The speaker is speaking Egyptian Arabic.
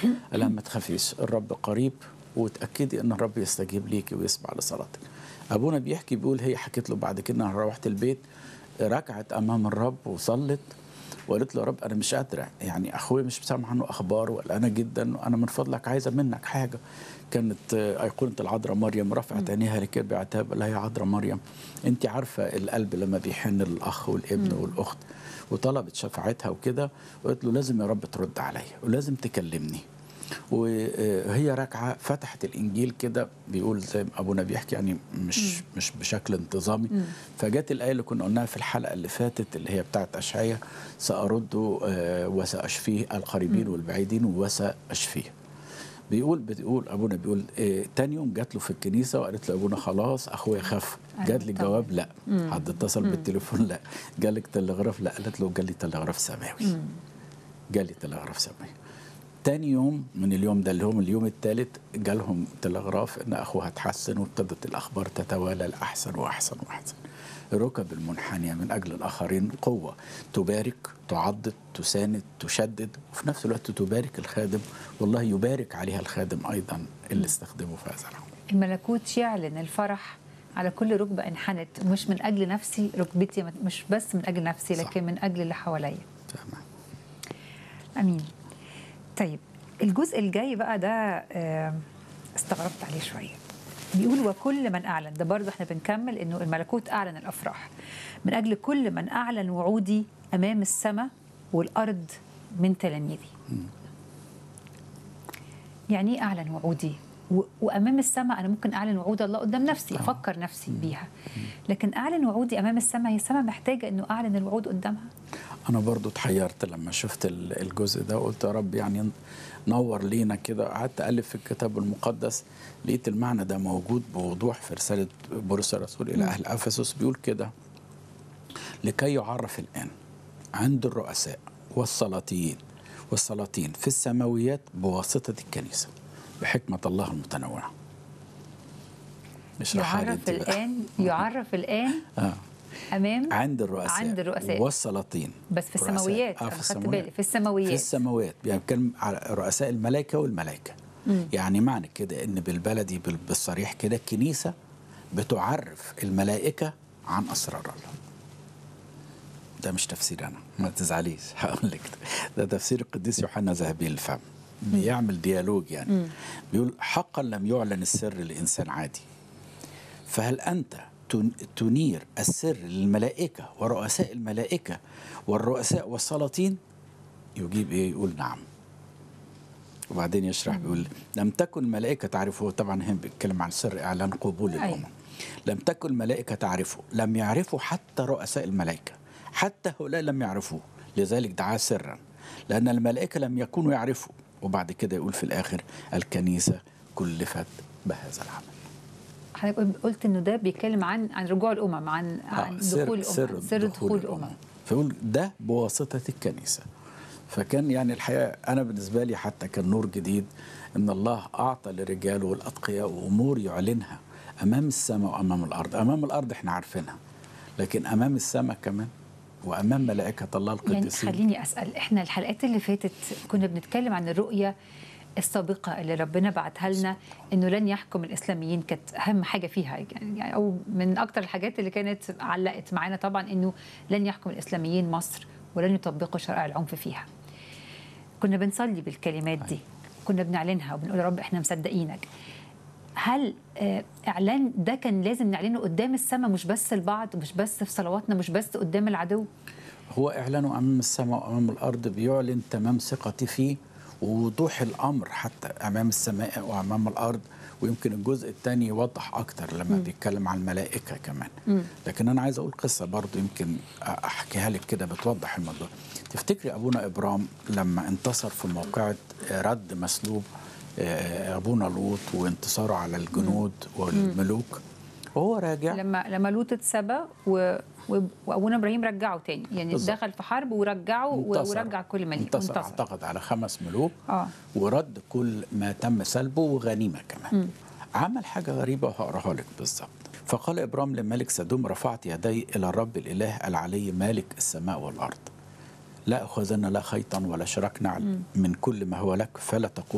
قال لها ما تخافيش الرب قريب وتاكدي ان الرب يستجيب ليكي ويسمع لصلاتك ابونا بيحكي بيقول هي حكت له بعد كده انا روحت البيت ركعت امام الرب وصلت وقالت له يا رب انا مش قادره يعني اخويا مش سامع عنه اخبار وقلقانه جدا وانا من فضلك عايزه منك حاجه كانت آه، ايقونه العذراء مريم رفعت عينيها لكي بعتاب قال لها يا عذراء مريم انت عارفه القلب لما بيحن للاخ والابن والاخت وطلبت شفاعتها وكده وقالت له لازم يا رب ترد عليا ولازم تكلمني وهي راكعه فتحت الانجيل كده بيقول زي ما ابونا بيحكي يعني مش مش بشكل انتظامي فجت الايه اللي كنا قلناها في الحلقه اللي فاتت اللي هي بتاعت اشعياء سارد آه، وساشفيه القريبين والبعيدين وساشفيه بيقول بتقول ابونا بيقول إيه تاني يوم جات له في الكنيسه وقالت له ابونا خلاص اخويا خف أيوة جات لي طبعاً. جواب لا حد اتصل بالتليفون لا جالك تلغراف لا قالت له جالي تلغراف سماوي جالي تلغراف سماوي تاني يوم من اليوم ده اللي هم اليوم الثالث جالهم تلغراف ان اخوها اتحسن وابتدت الاخبار تتوالى لاحسن واحسن واحسن الركب المنحنيه من اجل الاخرين قوه تبارك تعضد تساند تشدد وفي نفس الوقت تبارك الخادم والله يبارك عليها الخادم ايضا اللي استخدمه في هذا العمل الملكوت يعلن الفرح على كل ركبة انحنت مش من أجل نفسي ركبتي مش بس من أجل نفسي صح. لكن من أجل اللي حواليا تمام امين طيب الجزء الجاي بقى ده آه، استغربت عليه شويه بيقول وكل من اعلن ده برضه احنا بنكمل انه الملكوت اعلن الافراح من اجل كل من اعلن وعودي امام السماء والارض من تلاميذي يعني ايه اعلن وعودي و- وامام السماء انا ممكن اعلن وعود الله قدام نفسي افكر نفسي بيها لكن اعلن وعودي امام السماء هي السماء محتاجه انه اعلن الوعود قدامها انا برضو اتحيرت لما شفت ال- الجزء ده وقلت يا رب يعني نور لينا كده قعدت الف في الكتاب المقدس لقيت المعنى ده موجود بوضوح في رساله بولس الرسول الى اهل افسس بيقول كده لكي يعرف الان عند الرؤساء والسلاطين والسلاطين في السماويات بواسطه الكنيسه بحكمه الله المتنوعه اشرحها لي يعرف انت بقى. الان يعرف الان آه. امام عند الرؤساء عند الرؤساء. والسلاطين بس في رؤساء. السماويات آه انا في خدت السماويات بالي في السماويات في السماوات يعني بيتكلم على رؤساء الملائكه والملائكه يعني معنى كده ان بالبلدي بال- بالصريح كده الكنيسه بتعرف الملائكه عن اسرار الله ده مش تفسير انا ما تزعليش هقول لك ده تفسير القديس يوحنا ذهبي الفم بيعمل ديالوج يعني بيقول حقا لم يعلن السر لانسان عادي فهل أنت تن- تنير السر للملائكة ورؤساء الملائكة والرؤساء والسلاطين يجيب إيه يقول نعم وبعدين يشرح بيقول لم تكن الملائكة تعرفه طبعا هنا بيتكلم عن سر إعلان قبول أيوة. الأمم لم تكن الملائكة تعرفه لم يعرفوا حتى رؤساء الملائكة حتى هؤلاء لم يعرفوه لذلك دعاه سرا لأن الملائكة لم يكونوا يعرفوا وبعد كده يقول في الآخر الكنيسة كلفت بهذا العمل حضرتك قلت انه ده بيتكلم عن عن رجوع الامم عن عن دخول الامم سر, سر دخول الامم فيقول ده بواسطة الكنيسة فكان يعني الحقيقة أنا بالنسبة لي حتى كان نور جديد إن الله أعطى للرجال والأتقياء وأمور يعلنها أمام السماء وأمام الأرض أمام الأرض إحنا عارفينها لكن أمام السماء كمان وأمام ملائكة الله يعني القديسين خليني اسال احنا الحلقات اللي فاتت كنا بنتكلم عن الرؤيه السابقه اللي ربنا بعتها لنا انه لن يحكم الاسلاميين كانت اهم حاجه فيها يعني او من اكتر الحاجات اللي كانت علقت معانا طبعا انه لن يحكم الاسلاميين مصر ولن يطبقوا شرائع العنف فيها كنا بنصلي بالكلمات دي كنا بنعلنها وبنقول يا رب احنا مصدقينك هل آه، اعلان ده كان لازم نعلنه قدام السماء مش بس لبعض مش بس في صلواتنا مش بس قدام العدو هو إعلانه أمام السماء وأمام الأرض بيعلن تمام ثقتي فيه ووضوح الأمر حتى أمام السماء وأمام الأرض ويمكن الجزء الثاني يوضح أكتر لما م. بيتكلم عن الملائكة كمان م. لكن أنا عايز أقول قصة برضو يمكن أحكيها لك كده بتوضح الموضوع تفتكري أبونا إبرام لما انتصر في موقعة رد مسلوب آه، أبونا لوط وانتصاره على الجنود والملوك وهو راجع لما لما لوط اتسبى و... و... وابونا ابراهيم رجعه تاني يعني بالظبط. دخل في حرب ورجعه و... انتصر. ورجع كل مليك انتصر اعتقد على خمس ملوك اه ورد كل ما تم سلبه وغنيمه كمان عمل حاجه غريبه وهقراها لك بالظبط فقال ابرام لملك سدوم رفعت يدي الى الرب الاله العلي مالك السماء والارض لا اخذن لا خيطا ولا شركنا من كل ما هو لك فلا تقول